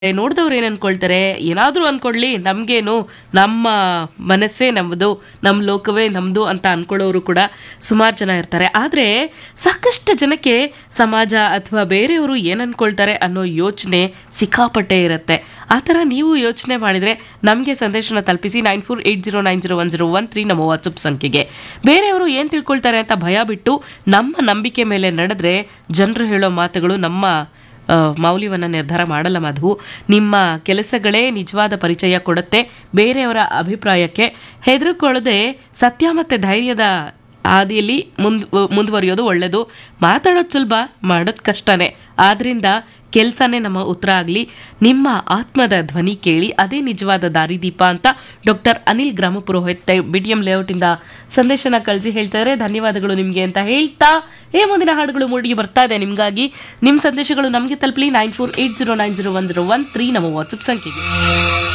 ನೋಡಿದವ್ರು ಏನು ಅನ್ಕೊಳ್ತಾರೆ ಏನಾದರೂ ಅನ್ಕೊಳ್ಳಿ ನಮಗೇನು ನಮ್ಮ ಮನಸ್ಸೇ ನಮ್ಮದು ನಮ್ಮ ಲೋಕವೇ ನಮ್ಮದು ಅಂತ ಅನ್ಕೊಳ್ಳೋರು ಕೂಡ ಸುಮಾರು ಜನ ಇರ್ತಾರೆ ಆದರೆ ಸಾಕಷ್ಟು ಜನಕ್ಕೆ ಸಮಾಜ ಅಥವಾ ಬೇರೆಯವರು ಏನು ಅನ್ಕೊಳ್ತಾರೆ ಅನ್ನೋ ಯೋಚನೆ ಸಿಕ್ಕಾಪಟ್ಟೆ ಇರುತ್ತೆ ಆ ಥರ ನೀವು ಯೋಚನೆ ಮಾಡಿದರೆ ನಮಗೆ ಸಂದೇಶನ ತಲುಪಿಸಿ nine four eight zero nine zero one zero one three ನಮ್ಮ ವಾಟ್ಸಪ್ ಸಂಖ್ಯೆಗೆ ಬೇರೆಯವರು ಏನು ತಿಳ್ಕೊಳ್ತಾರೆ ಅಂತ ಭಯ ಬಿಟ್ಟು ನಮ್ಮ ನಂಬಿಕೆ ಮೇಲೆ ನಡೆದ್ರೆ ಜನರು ಹೇಳೋ ಮಾತುಗಳು ನಮ್ಮ ಆ, ಮೌಲ್ಯವನ್ನು ನಿರ್ಧಾರ ಮಾಡಲ್ಲ ಮಧು ನಿಮ್ಮ ಕೆಲಸಗಳೇ ನಿಜವಾದ ಪರಿಚಯ ಕೊಡುತ್ತೆ ಬೇರೆಯವರ ಅಭಿಪ್ರಾಯಕ್ಕೆ ಹೆದರಿಕೊಳ್ಳದೆ ಸತ್ಯ ಮತ್ತು ಧೈರ್ಯದ ಹಾದಿಯಲ್ಲಿ ಮುಂದ್ ಮುಂದುವರಿಯೋದು ಒಳ್ಳೆಯದು ಮಾತಾಡೋದು ಸುಲಭ ಮಾಡೋದು ಕಷ್ಟನೇ ಆದ್ರಿಂದ ಕೆಲಸನೇ ನಮ್ಮ ಉತ್ತರ ಆಗಲಿ ನಿಮ್ಮ ಆತ್ಮದ ಧ್ವನಿ ಕೇಳಿ ಅದೇ ನಿಜವಾದ ದಾರಿದೀಪ ಅಂತ doctor Anil Grama Purohit B T M ಲೇಔಟಿಂದ ಸಂದೇಶನ ಕಳಿಸಿ ಹೇಳ್ತಾರೆ ಧನ್ಯವಾದಗಳು ನಿಮಗೆ ಅಂತ ಹೇಳ್ತಾ ಏ ಮುಂದಿನ ಹಾಡುಗಳು ಮೂಡಿಗೆ ಬರ್ತಾ ಇದೆ ನಿಮಗಾಗಿ ನಿಮ್ಮ ಸಂದೇಶಗಳು ನಮಗೆ ತಲುಪಲಿ nine four eight zero nine zero one zero one three ನಮ್ಮ ವಾಟ್ಸಪ್ ಸಂಖ್ಯೆಗೆ